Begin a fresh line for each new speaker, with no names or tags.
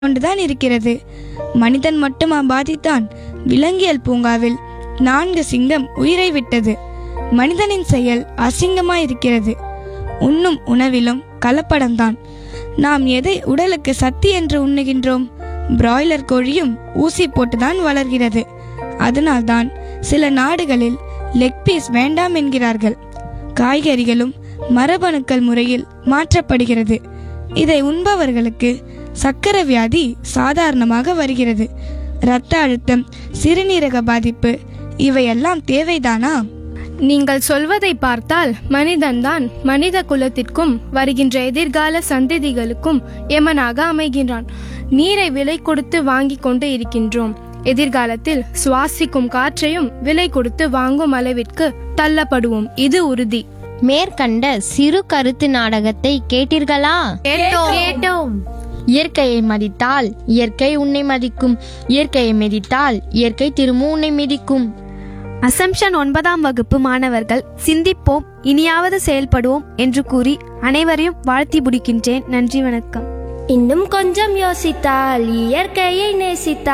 கொண்டுதான் இருக்கிறது மனிதன் மட்டுமா பாதித்தான் விலங்கியல் பூங்காவில் நான்கு சிங்கம் உயிரை விட்டது மனிதனின் செயல் அசிங்கமாயிருக்கிறது உண்ணும் உணவிலும் கலப்படம்தான் நாம் எதை உடலுக்கு சக்தி என்று உண்ணுகின்றோம் பிராய்லர் கோழியும் ஊசி போட்டுதான் வளர்கிறது அதனால்தான் சில நாடுகளில் லெக் பீஸ் வேண்டாம் என்கிறார்கள் காய்கறிகளும் மரபணுக்கள் முறையில் மாற்றப்படுகிறது இதை உண்பவர்களுக்கு சக்கர வியாதி சாதாரணமாக வருகிறது இரத்த அழுத்தம் சிறுநீரக பாதிப்பு இவையெல்லாம் தேவைதானா
நீங்கள் சொல்வதை பார்த்தால் மனிதன்தான் மனித குலத்திற்கும் வருகின்ற எதிர்கால சந்ததிகளுக்கும் எமனாக அமைகின்றான் நீரை விலை கொடுத்து வாங்கிக் கொண்டு இருக்கின்றோம் எதிர்காலத்தில் சுவாசிக்கும் காற்றையும் விலை கொடுத்து வாங்கும் அளவிற்கு தள்ளப்படுவோம் இது உறுதி
மேற்கண்ட சிறு கருத்து நாடகத்தை கேட்டீர்களா
கேட்டோம்
இயற்கையை மதித்தால் இயற்கை உன்னை மதிக்கும் இயற்கையை மிதித்தால் இயற்கை திரும்ப உன்னை மிதிக்கும்
அசம்ஷன் ஒன்பதாம் வகுப்பு மாணவர்கள் சிந்திப்போம் இனியாவது செயல்படுவோம் என்று கூறி அனைவரையும் வாழ்த்தி முடிக்கின்றேன் நன்றி வணக்கம்
இன்னும் கொஞ்சம் யோசித்தால் இயற்கையை நேசித்தால்